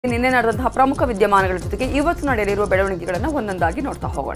ನಿನ್ನೆ ನಡೆದಂತಹ ಪ್ರಮುಖ ವಿದ್ಯಮಾನಗಳ ಜೊತೆಗೆ ಇವತ್ತು ನಡೆಯಲಿರುವ ಬೆಳವಣಿಗೆಗಳನ್ನು ಒಂದೊಂದಾಗಿ ನೋಡ್ತಾ ಹೋಗೋಣ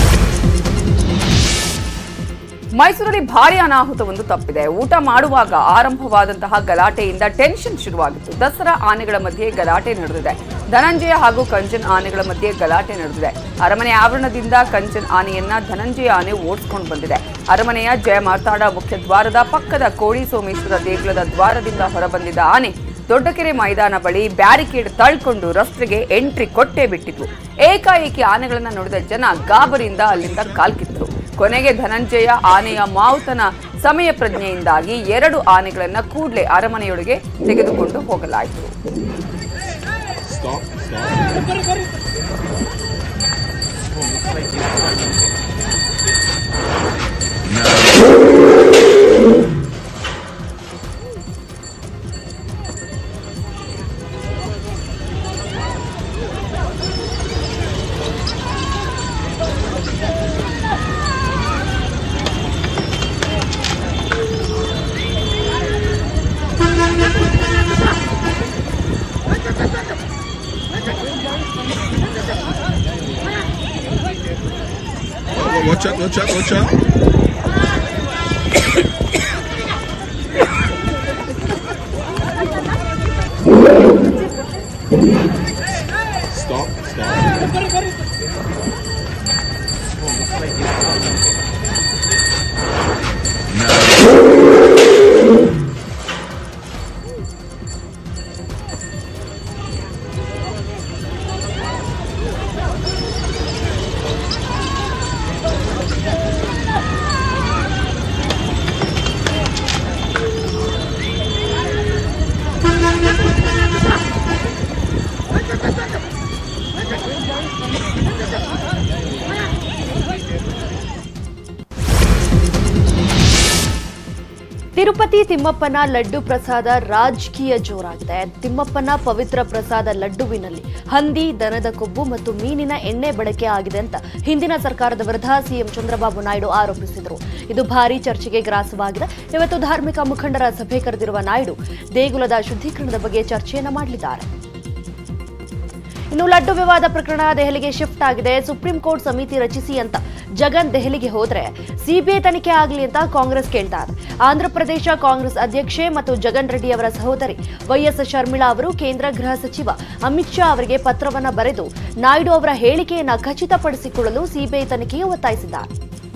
ಮೈಸೂರಲ್ಲಿ ಭಾರಿ ಅನಾಹುತವೊಂದು ತಪ್ಪಿದೆ ಊಟ ಮಾಡುವಾಗ ಆರಂಭವಾದಂತಹ ಗಲಾಟೆಯಿಂದ ಟೆನ್ಷನ್ ಶುರುವಾಗಿತ್ತು ದಸರಾ ಆನೆಗಳ ಮಧ್ಯೆ ಗಲಾಟೆ ನಡೆದಿದೆ ಧನಂಜಯ ಹಾಗೂ ಕಂಚನ್ ಆನೆಗಳ ಮಧ್ಯೆ ಗಲಾಟೆ ನಡೆದಿದೆ ಅರಮನೆ ಆವರಣದಿಂದ ಕಂಚನ್ ಆನೆಯನ್ನ ಧನಂಜಯ ಆನೆ ಓಡಿಸ್ಕೊಂಡು ಬಂದಿದೆ ಅರಮನೆಯ ಜಯ ಮಾರ್ತಾಡ ಮುಖ್ಯ ದ್ವಾರದ ಪಕ್ಕದ ಕೋಳಿ ಸೋಮೇಶ್ವರ ದೇಗುಲದ ದ್ವಾರದಿಂದ ಹೊರಬಂದಿದ್ದ ಆನೆ ದೊಡ್ಡಕೆರೆ ಮೈದಾನ ಬಳಿ ಬ್ಯಾರಿಕೇಡ್ ತಳ್ಕೊಂಡು ರಸ್ತೆಗೆ ಎಂಟ್ರಿ ಕೊಟ್ಟೇ ಬಿಟ್ಟಿತು ಏಕಾಏಕಿ ಆನೆಗಳನ್ನ ನೋಡಿದ ಜನ ಗಾಬರಿಯಿಂದ ಅಲ್ಲಿಂದ ಕಾಲ್ಕಿತ್ತರು ಕೊನೆಗೆ ಧನಂಜಯ ಆನೆಯ ಮಾವುತನ ಸಮಯ ಪ್ರಜ್ಞೆಯಿಂದಾಗಿ ಎರಡು ಆನೆಗಳನ್ನ ಕೂಡಲೇ ಅರಮನೆಯೊಳಗೆ ತೆಗೆದುಕೊಂಡು ಹೋಗಲಾಯಿತು Stop, stop. Watch out, watch out, watch out. Stop, stop. Tirupati ತಿಮ್ಮಪ್ಪನ laddu ಪ್ರಸಾದ ರಾಜಕೀಯ ಜೋರಾಗಿದೆ ತಿಮ್ಮಪ್ಪನ ಪವಿತ್ರ ಪ್ರಸಾದ ಲಡ್ಡುವಿನಲ್ಲಿ ಹಂದಿ ದನದ ಕೊಬ್ಬು ಮತ್ತು ಮೀನಿನ ಎಣ್ಣೆ ಬಳಕೆ ಆಗಿದೆ ಅಂತ ಹಿಂದಿನ ಸರ್ಕಾರದ ವಿರುದ್ಧ ಸಿಎಂ ಚಂದ್ರಬಾಬು ನಾಯ್ಡು ಆರೋಪಿಸಿದರು ಇದು ಭಾರಿ ಚರ್ಚೆಗೆ ಗ್ರಾಸವಾಗಿದೆ ಇವತ್ತು ಧಾರ್ಮಿಕ ಮುಖಂಡರ ಸಭೆ ಕರೆದಿರುವ ನಾಯ್ಡು ದೇಗುಲದ ಶುದ್ಧೀಕರಣದ ಬಗ್ಗೆ ಚರ್ಚೆಯನ್ನ ಮಾಡಲಿದ್ದಾರೆ ಇನ್ನು ಲಡ್ಡು ವಿವಾದ ಪ್ರಕರಣ ದೆಹಲಿಗೆ ಶಿಫ್ಟ್ ಆಗಿದೆ ಸುಪ್ರೀಂ ಕೋರ್ಟ್ ಸಮಿತಿ ರಚಿಸಿ ಅಂತ ಜಗನ್ ದೆಹಲಿಗೆ ಹೋದ್ರೆ ಸಿಬಿಐ ತನಿಖೆ ಆಗಲಿ ಅಂತ ಕಾಂಗ್ರೆಸ್ ಕೇಳ್ತಾ ಇದೆ ಆಂಧ್ರಪ್ರದೇಶ ಕಾಂಗ್ರೆಸ್ ಅಧ್ಯಕ್ಷೆ ಮತ್ತು ಜಗನ್ ರೆಡ್ಡಿ ಅವರ ಸಹೋದರಿ ವೈಎಸ್ ಶರ್ಮಿಳಾ ಅವರು ಕೇಂದ್ರ ಗೃಹ ಸಚಿವ ಅಮಿತ್ ಶಾ ಅವರಿಗೆ ಪತ್ರವನ್ನ ಬರೆದು ನಾಯ್ಡು ಅವರ ಹೇಳಿಕೆಯನ್ನ ಖಚಿತಪಡಿಸಿಕೊಳ್ಳಲು ಸಿಬಿಐ ತನಿಖೆಗೆ ಒತ್ತಾಯಿಸಿದ್ದಾರೆ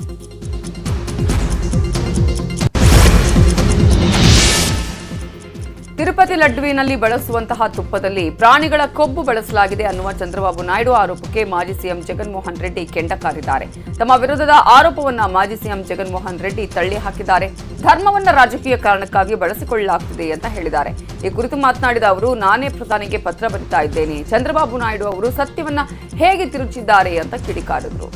ತಿರುಪತಿ ಲಡ್ಡುವಿನಲ್ಲಿ ಬಳಸುವಂತಹ ತುಪ್ಪದಲ್ಲಿ ಪ್ರಾಣಿಗಳ ಕೊಬ್ಬು ಬಳಸಲಾಗಿದೆ ಅನ್ನುವ ಚಂದ್ರಬಾಬು ನಾಯ್ಡು ಆರೋಪಕ್ಕೆ ಮಾಜಿ ಸಿಎಂ ಜಗನ್ಮೋಹನ್ ರೆಡ್ಡಿ ಕೆಂಡ ಕಾರಿದ್ದಾರೆ ತಮ್ಮ ವಿರುದ್ಧದ ಆರೋಪವನ್ನ ಮಾಜಿ ಸಿಎಂ ಜಗನ್ಮೋಹನ್ ರೆಡ್ಡಿ ತಳ್ಳಿ ಹಾಕಿದ್ದಾರೆ ಧರ್ಮವನ್ನ ರಾಜಕೀಯ ಕಾರಣಕ್ಕಾಗಿ ಬಳಸಿಕೊಳ್ಳಲಾಗ್ತಿದೆ ಅಂತ ಹೇಳಿದ್ದಾರೆ ಈ ಕುರಿತು ಮಾತನಾಡಿದ ಅವರು ನಾನೇ ಪ್ರಧಾನಿಗೆ ಪತ್ರ ಬರಿತಾ ಇದ್ದೇನೆ ಚಂದ್ರಬಾಬು ನಾಯ್ಡು ಅವರು ಸತ್ಯವನ್ನ ಹೇಗೆ ತಿರುಚಿದ್ದಾರೆ ಅಂತ ಕಿಡಿಕಾರಿದ್ರು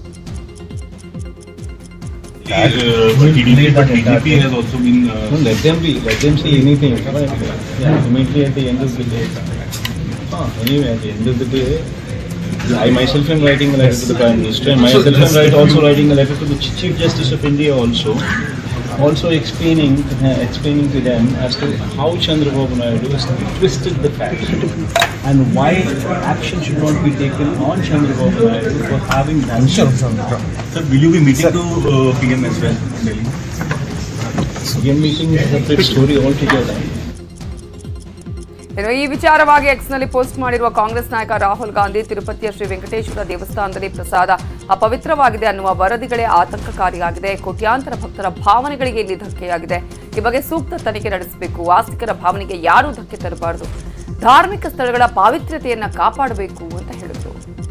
Uh, TDP, but BJP has also been. No, Uh, let them be, let them see anything. Yeah, immediately at the end of the day. Ah, anyway, at the end of the day, I myself am writing a letter to the Prime Minister, and myself am write, also writing a letter to the Ch- Chief Justice of India also, also explaining, uh, explaining to them as to how Chandrababu Naidu has twisted the facts and why action should not be taken on Chandrababu Naidu for having done so. Sir, will you be meeting to uh, PM as well in Delhi? CM meeting is a separate story altogether. ಇನ್ನು ಈ ವಿಚಾರವಾಗಿ ಎಕ್ಸ್ನಲ್ಲಿ post ಮಾಡಿರುವ ಕಾಂಗ್ರೆಸ್ ನಾಯಕ ರಾಹುಲ್ ಗಾಂಧಿ ತಿರುಪತಿಯ ಶ್ರೀ ವೆಂಕಟೇಶ್ವರ ದೇವಸ್ಥಾನದಲ್ಲಿ ಪ್ರಸಾದ ಅಪವಿತ್ರವಾಗಿದೆ ಅನ್ನುವ ವರದಿಗಳೇ ಆತಂಕಕಾರಿಯಾಗಿದೆ ಕೋಟ್ಯಾಂತರ ಭಕ್ತರ ಭಾವನೆಗಳಿಗೆ ಇಲ್ಲಿ ಧಕ್ಕೆಯಾಗಿದೆ ಈ ಬಗ್ಗೆ ಸೂಕ್ತ ತನಿಖೆ ನಡೆಸಬೇಕು ಆಸ್ತಿಕರ ಭಾವನೆಗೆ ಯಾರೂ ಧಕ್ಕೆ ತರಬಾರದು ಧಾರ್ಮಿಕ ಸ್ಥಳಗಳ ಪಾವಿತ್ರ್ಯತೆಯನ್ನ ಕಾಪಾಡಬೇಕು ಅಂತ ಹೇಳಿದರು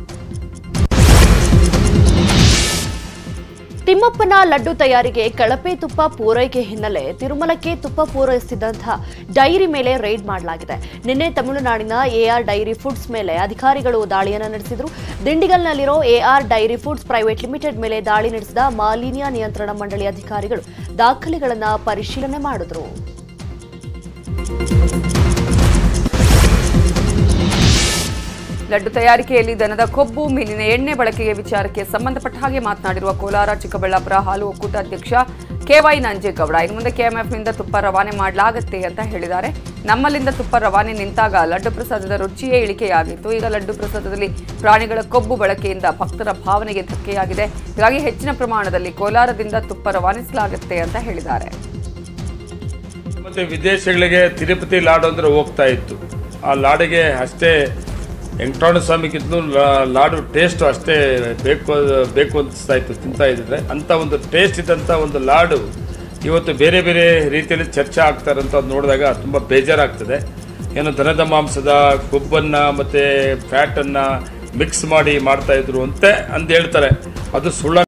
ತಿಮ್ಮಪ್ಪನ ಲಡ್ಡು ತಯಾರಿಗೆ ಕಳಪೆ ತುಪ್ಪ ಪೂರೈಕೆ ಹಿನ್ನೆಲೆ ತಿರುಮಲಕ್ಕೆ ತುಪ್ಪ ಪೂರೈಸುತ್ತಿದ್ದಂತಹ ಡೈರಿ ಮೇಲೆ ರೈಡ್ ಮಾಡಲಾಗಿದೆ ನಿನ್ನೆ ತಮಿಳುನಾಡಿನ ಎಆರ್ ಡೈರಿ ಫುಡ್ಸ್ ಮೇಲೆ ಅಧಿಕಾರಿಗಳು ದಾಳಿಯನ್ನು ನಡೆಸಿದರು ದಿಂಡಿಗಲ್ನಲ್ಲಿರೋ AR dairy foods private limited ಮೇಲೆ ದಾಳಿ ನಡೆಸಿದ ಮಾಲಿನ್ಯ ನಿಯಂತ್ರಣ ಮಂಡಳಿ ಅಧಿಕಾರಿಗಳು ದಾಖಲೆಗಳನ್ನು ಪರಿಶೀಲನೆ ಮಾಡಿದ್ರು ಲಡ್ಡು ತಯಾರಿಕೆಯಲ್ಲಿ ದನದ ಕೊಬ್ಬು ಮೀನಿನ ಎಣ್ಣೆ ಬಳಕೆಗೆ ವಿಚಾರಕ್ಕೆ ಸಂಬಂಧಪಟ್ಟ ಹಾಗೆ ಮಾತನಾಡಿರುವ ಕೋಲಾರ ಚಿಕ್ಕಬಳ್ಳಾಪುರ ಹಾಲು ಒಕ್ಕೂಟ ಅಧ್ಯಕ್ಷ ಕೆವೈ ನಂಜೇಗೌಡ ಇನ್ನು ಮುಂದೆ ಕೆಎಂಎಫ್ನಿಂದ ತುಪ್ಪ ರವಾನೆ ಮಾಡಲಾಗುತ್ತೆ ಅಂತ ಹೇಳಿದ್ದಾರೆ ನಮ್ಮಲ್ಲಿಂದ ತುಪ್ಪ ರವಾನೆ ನಿಂತಾಗ ಲಡ್ಡು ಪ್ರಸಾದದ ರುಚಿಯೇ ಇಳಿಕೆಯಾಗಿತ್ತು ಈಗ ಲಡ್ಡು ಪ್ರಸಾದದಲ್ಲಿ ಪ್ರಾಣಿಗಳ ಕೊಬ್ಬು ಬಳಕೆಯಿಂದ ಭಕ್ತರ ಭಾವನೆಗೆ ಧಕ್ಕೆಯಾಗಿದೆ ಹೀಗಾಗಿ ಹೆಚ್ಚಿನ ಪ್ರಮಾಣದಲ್ಲಿ ಕೋಲಾರದಿಂದ ತುಪ್ಪ ರವಾನಿಸಲಾಗುತ್ತೆ ಅಂತ ಹೇಳಿದ್ದಾರೆ ಮತ್ತು ವಿದೇಶಗಳಿಗೆ ತಿರುಪತಿ ಲಾಡು ಅಂದರೆ ಹೋಗ್ತಾ ಇತ್ತು ಆ ಲಾಡಿಗೆ ಅಷ್ಟೇ ವೆಂಕಟರಮಣ ಸ್ವಾಮಿಗಿಂತಲೂ ಲಾ- ಲಾಡು ಟೇಸ್ಟು ಅಷ್ಟೇ ಬೇಕು ಬೇಕು ಅನಿಸ್ತಾ ಇತ್ತು ತಿಂತಾ ಇದ್ದರೆ ಅಂಥ ಒಂದು ಟೇಸ್ಟ್ ಇದ್ದಂಥ ಒಂದು ಲಾಡು ಇವತ್ತು ಬೇರೆ ಬೇರೆ ರೀತಿಯಲ್ಲಿ ಚರ್ಚೆ ಆಗ್ತಾರಂತ ಅದು ನೋಡಿದಾಗ ತುಂಬ ಬೇಜಾರಾಗ್ತದೆ ಏನು ದನದ ಮಾಂಸದ ಕೊಬ್ಬನ್ನು ಮತ್ತು ಫ್ಯಾಟನ್ನು ಮಿಕ್ಸ್ ಮಾಡಿ ಮಾಡ್ತಾ ಇದ್ರು ಅಂತೆ ಅಂತ ಹೇಳ್ತಾರೆ ಅದು ಸುಳ್ಳ